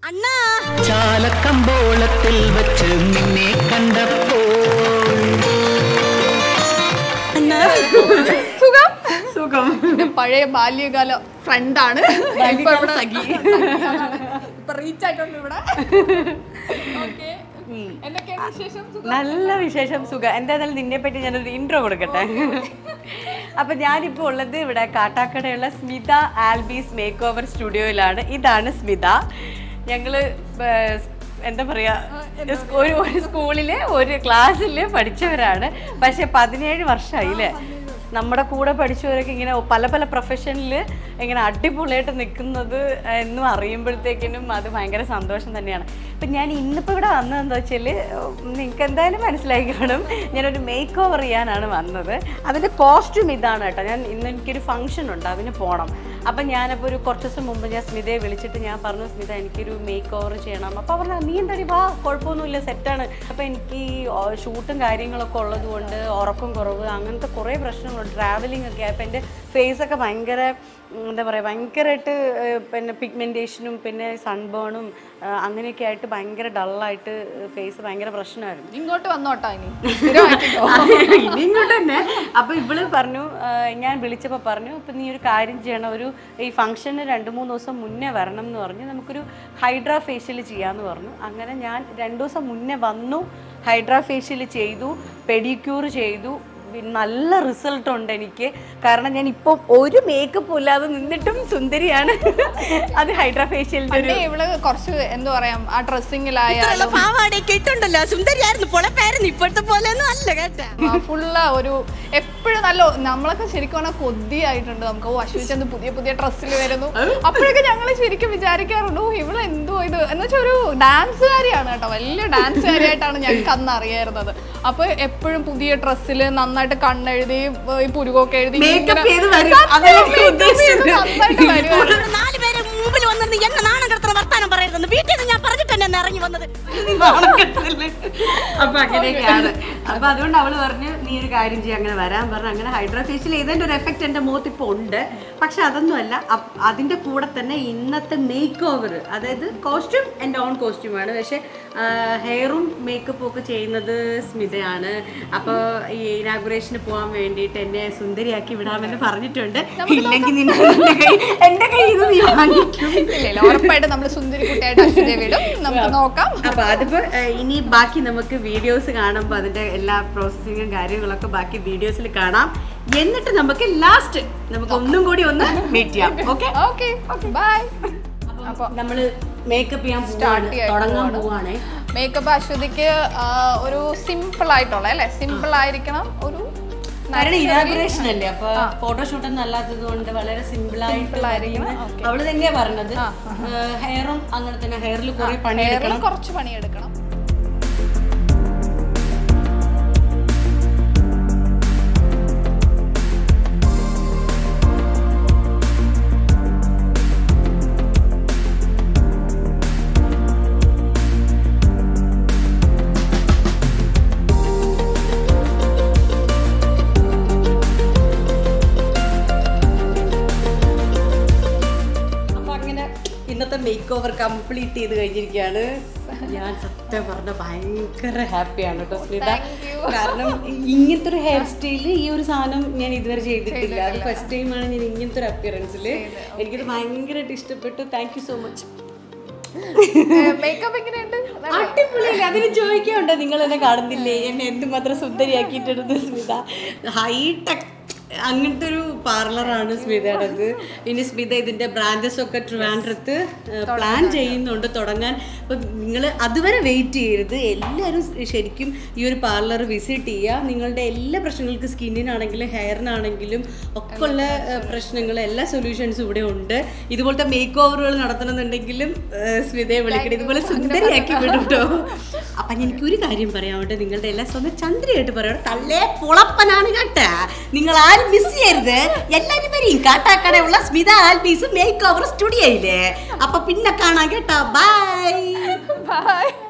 അണ്ണാ ചാലക്കമ്പോളത്തിൽ വെച്ച് നിന്നെ കണ്ടപ്പോൾ അണ്ണാ സുഖം സുഖം എന്റെ പഴയ ബാല്യകാല ഫ്രണ്ടാണ് ഇപ്പൊ ഇവിടെ ഇപ്പൊ റീച്ച് ആയിട്ടുണ്ട് ഇവിടെ ഓക്കെ എന്തൊക്കെയാണ് വിശേഷം സുഖം? നല്ല വിശേഷം സുഖം എന്തായാലും നിന്നെ പറ്റി ഞാനൊരു ഇൻട്രോ കൊടുക്കട്ടെ അപ്പൊ ഞാനിപ്പോ ഉള്ളത് ഇവിടെ കാട്ടാക്കടയുള്ള സ്മിത ആൽബീസ് മേക്ക് ഓവർ സ്റ്റുഡിയോയിലാണ് ഇതാണ് സ്മിത ഞങ്ങള് ഏർ, എന്താ പറയാ സ് ഒരു ഒരു സ്കൂളില് ഒരു ക്ലാസ്സിൽ പഠിച്ചവരാണ് പക്ഷെ പതിനേഴ് വർഷമായില്ലേ നമ്മുടെ കൂടെ പഠിച്ചവരൊക്കെ ഇങ്ങനെ പല പല പ്രൊഫഷനിൽ ഇങ്ങനെ അടിപൊളിയായിട്ട് നിൽക്കുന്നത് എന്നും അറിയുമ്പോഴത്തേക്കിനും അത് ഭയങ്കര സന്തോഷം തന്നെയാണ് ഇപ്പം ഞാൻ ഇന്നിപ്പോൾ ഇവിടെ വന്നത് എന്താ വെച്ചാൽ നിങ്ങൾക്ക് എന്തായാലും മനസ്സിലായി കാണും ഞാനൊരു മേക്ക് ഓവർ ചെയ്യാനാണ് വന്നത് അതിൻ്റെ കോസ്റ്റ്യൂം ഇതാണ് കേട്ടോ ഞാൻ ഇന്ന് എനിക്കൊരു ഫംഗ്ഷൻ ഉണ്ട് അതിന് പോകണം അപ്പം ഞാനപ്പോൾ ഒരു കുറച്ച് ദിവസം മുമ്പ് ഞാൻ സ്മിതയെ വിളിച്ചിട്ട് ഞാൻ പറഞ്ഞു സ്മിത എനിക്കൊരു മേക്ക് ഓവർ ചെയ്യണം അപ്പോൾ പറഞ്ഞു നീ എന്താടി വാ കുഴപ്പമൊന്നുമില്ല സെറ്റാണ് അപ്പോൾ എനിക്ക് ഈ ഷൂട്ടും കാര്യങ്ങളൊക്കെ ഉള്ളത് കൊണ്ട് ഉറക്കം കുറവ് അങ്ങനത്തെ കുറേ പ്രശ്നങ്ങളുണ്ട് ട്രാവലിംഗ് ഒക്കെ അപ്പോൾ എൻ്റെ ഫേസൊക്കെ ഭയങ്കര ഉം, എന്താ പറയുക ഭയങ്കരമായിട്ട് ഏഹ്, പിന്നെ പിഗ്മെൻറ്റേഷനും പിന്നെ സൺബേണും അങ്ങനെയൊക്കെ ആയിട്ട് ഭയങ്കര ഡള്ളായിട്ട് ഫേസ് ഭയങ്കര പ്രശ്നമായിരുന്നു ഇങ്ങോട്ട് വന്നോട്ടാ ഇനി സ്ഥിരമാക്കിക്കോ. ഇനി ഇങ്ങോട്ട് തന്നെ അപ്പൊ ഇവള് പറഞ്ഞു ആ, ഞാൻ വിളിച്ചപ്പോൾ പറഞ്ഞു ഇപ്പൊ നീ ഒരു കാര്യം ചെയ്യണം ഒരു ഈ ഫംഗ്ഷന് രണ്ട് മൂന്ന് ദിവസം മുന്നേ വരണം എന്ന് പറഞ്ഞു നമുക്കൊരു ഹൈഡ്രാ ഫേഷ്യൽ ചെയ്യാന്ന് പറഞ്ഞു അങ്ങനെ ഞാൻ രണ്ട് ദിവസം മുന്നേ വന്നു ഹൈഡ്രാ ഫേഷ്യൽ ചെയ്തു പെഡിക്യൂർ ചെയ്തു വി- നല്ല റിസൾട്ട് ഉണ്ട് എനിക്ക് കാരണം ഞാൻ ഇപ്പം ഒരു മേക്കപ്പ് ഇല്ലാതെ നിന്നിട്ടും സുന്ദരിയാണ് അത് ഹൈഡ്രാ ഫേഷ്യലിന്റെ ഒരു പണ്ടേ ഇവള് കുറച്ച് എന്താ പറയാ ആ ഡ്രസ്സിങ്ങിലായാലും പാവാടയൊക്കെ ഇട്ടുണ്ടല്ലോ സുന്ദരിയായിരുന്നു പൊളപ്പായിരുന്നു ഇപ്പോഴത്തെ പോലെ ഒന്നും അല്ല കേട്ടാ ഫുള്ള് ഒരു എപ്പോഴും നല്ല നമ്മളൊക്കെ ശരിക്കും പറഞ്ഞാൽ കൊതിയായിട്ടുണ്ട് നമുക്ക് ഓ അശ്വിച്ചെന്ത് പുതിയ പുതിയ ഡ്രസ്സിൽ വരുന്നു അപ്പോഴൊക്കെ ഞങ്ങൾ ശരിക്കും വിചാരിക്കാറുണ്ട് ഓ ഇവള് എന്തോ ഇത് എന്ന് വെച്ചാൽ ഒരു ഡാൻസുകാരിയാണ് കേട്ടോ വലിയ ഡാൻസുകാരിയായിട്ടാണ് ഞങ്ങൾക്ക് അന്ന് അറിയായിരുന്നത് അപ്പൊ എപ്പോഴും പുതിയ ഡ്രസ്സിൽ നന്നായിട്ട് കണ്ണെഴുതി ഈ പുരുകൊക്കെ എഴുതി Makeup ഇങ്ങനെ- ചെയ്ത് വരും. സത്യം, അതല്ലേ makeup ചെയ്ത് ഉദ്ദേശിച്ചത്. നന്നായിട്ട് വരുവായിരുന്നു. നാല് പേര് മുമ്പിൽ വന്നിരുന്ന് എന്നെ നാണം കിടത്തുന്ന വർത്താനം പറയരുതെന്ന് വീട്ടിൽ നിന്ന് ഞാൻ പറഞ്ഞിട്ട് തന്നെ ഇറങ്ങി വന്നത് അപ്പൊ അങ്ങനെയൊക്കെയാണ് അപ്പൊ അതുകൊണ്ട് അവള് പറഞ്ഞു നീ ഒരു കാര്യം ചെയ്യ അങ്ങനെ വരാൻ പറഞ്ഞു അങ്ങനെ ഹൈഡ്രാ ഫേഷ്യൽ ചെയ്തതിന്റെ ഒരു എഫക്റ്റ് എന്റെ മുഖത്ത് ഇപ്പൊ ഉണ്ട് പക്ഷെ അതൊന്നുമല്ല അപ്- അതിന്റെ കൂടെ തന്നെ ഇന്നത്തെ മേക്ക് ഓവർ അതായത് കോസ്റ്റ്യൂം എന്റെ ഓൺ കോസ്റ്റ്യൂമാണ് പക്ഷെ ഹെയറും മേക്കപ്പും ഒക്കെ ചെയ്യുന്നത് സ്മിതയാണ് അപ്പൊ ഈ ഇനാഗുറേഷന് പോകാൻ വേണ്ടിയിട്ട് എന്നെ സുന്ദരിയാക്കി വിടാമെന്ന് പറഞ്ഞിട്ടുണ്ട് ഇല്ലെങ്കിൽ നിന്നെ എന്റെ കൈ- എന്റെ കയ്യിൽ നിന്ന് നീ വാങ്ങിക്കും ഇല്ല ഇല്ല ഉറപ്പായിട്ട് നമ്മൾ സുന്ദരി കുട്ടിയായിട്ട് അശ്വതിയെ വിടും നമുക്ക് നോക്കാം അപ്പൊ അതിപ്പോ ഏഹ്, ഇനി ബാക്കി നമുക്ക് വീഡിയോസ് കാണുമ്പോൾ അതിന്റെ എല്ലാ പ്രോസസ്സിങ്ങും കാര്യങ്ങളൊക്കെ ബാക്കി വീഡിയോസിൽ കാണാം എന്നിട്ട് നമുക്ക് ലാസ്റ്റ് നമുക്ക് ഒന്നും കൂടി ഒന്ന് മീറ്റ് ചെയ്യാം ഓക്കെ ഓക്കെ ഓക്കെ ബൈ അപ്പൊ നമ്മള് മേക്കപ്പ് ചെയ്യാൻ Start പോവാണ് ചെയ്യാൻ തുടങ്ങാൻ പോവാണ്. പോവാണേ മേക്കപ്പ് അശ്വതിക്ക് ആ, ഒരു സിമ്പിൾ ആയിട്ടുള്ള അല്ലെ സിമ്പിൾ ആയിരിക്കണം ഒരു കാരണം ഇനാഗ്രേഷൻ അല്ലേ അപ്പൊ ഫോട്ടോഷൂട്ട് ഒന്നും അല്ലാത്തത് കൊണ്ട് വളരെ സിമ്പിൾ ആയിട്ട് ആയിരിക്കണം. Okay. അവള് തന്നെയാ പറഞ്ഞത് ഹെയറും അങ്ങനെ തന്നെ ഹെയറിൽ കുറെ ഹെയറിൽ പണിയെടുക്കണം കുറച്ച് പണിയെടുക്കണം അപ്പൊ അങ്ങനെ ഇന്നത്തെ മേക്ക് ഓവർ കംപ്ലീറ്റ് ചെയ്ത് കഴിഞ്ഞിരിക്കുകയാണ് ഞാൻ സത്യം പറഞ്ഞ ഭയങ്കര ഹാപ്പിയാണ് കേട്ടോ സ്മിത Thank you. കാരണം ഇങ്ങനത്തെ ഒരു ഹെയർ സ്റ്റൈല് ഈ ഒരു സാധനം ഞാൻ ഇതുവരെ ചെയ്തിട്ടില്ല അത് ഫസ്റ്റ് ടൈമാണ് ഞാൻ ഇങ്ങനത്തെ ഒരു അപ്പിയറൻസിൽ എനിക്കത് ഭയങ്കരമായിട്ട് ഇഷ്ടപ്പെട്ടു thank you so much makeup എങ്ങനെയുണ്ട് അടിപൊളിയല്ലേ അതിന് ചോദിക്കാറുണ്ടോ നിങ്ങൾ എന്നെ കാണുന്നില്ലേ എന്നെ എന്തുമാത്രം സുന്ദരിയാക്കിയിട്ടുണ്ട് സ്മിത ഹൈടെക് അങ്ങനത്തെ ഒരു പാർലറാണ് സ്മിതയുടേത് ഇനി സ്മിത ഇതിന്റെ ബ്രാഞ്ചസ് ഒക്കെ ട്രിവാൻഡ്രത്ത് പ്ലാൻ ചെയ്യുന്നുണ്ട് തുടങ്ങാൻ അപ്പം നിങ്ങൾ അതുവരെ വെയിറ്റ് ചെയ്യരുത് എല്ലാവരും ശരിക്കും ഈ ഒരു പാർലർ വിസിറ്റ് ചെയ്യുക നിങ്ങളുടെ എല്ലാ പ്രശ്നങ്ങൾക്കും സ്കിന്നിനാണെങ്കിലും ഹെയറിനാണെങ്കിലും ഒക്കെ ഉള്ള ഏഹ്, പ്രശ്നങ്ങൾ എല്ലാ സൊല്യൂഷൻസും ഇവിടെ ഉണ്ട് ഇതുപോലത്തെ മേക്ക് ഓവറുകൾ നടത്തണമെന്നുണ്ടെങ്കിലും ഏഹ്, സ്മിതയെ വിളിക്കണം ഇതുപോലെ സുന്ദരിയാക്കി വിടും കേട്ടോ അപ്പൊ എനിക്ക് ഒരു കാര്യം പറയാനുണ്ട് നിങ്ങളുടെ എല്ലാ സ്വന്തം ചന്ദ്രയായിട്ട് പറയണം തള്ളേ പുളപ്പനാണ് കേട്ടാ നിങ്ങൾ ആരും മിസ് ചെയ്യരുത് എല്ലാരും വരെയും കാട്ടാക്കടയുള്ള സ്മിത ആൽബീസ് മേക്ക് ഓവർ സ്റ്റുഡിയോയില് അപ്പൊ പിന്നെ കാണാം കേട്ടോ ബൈ ബൈ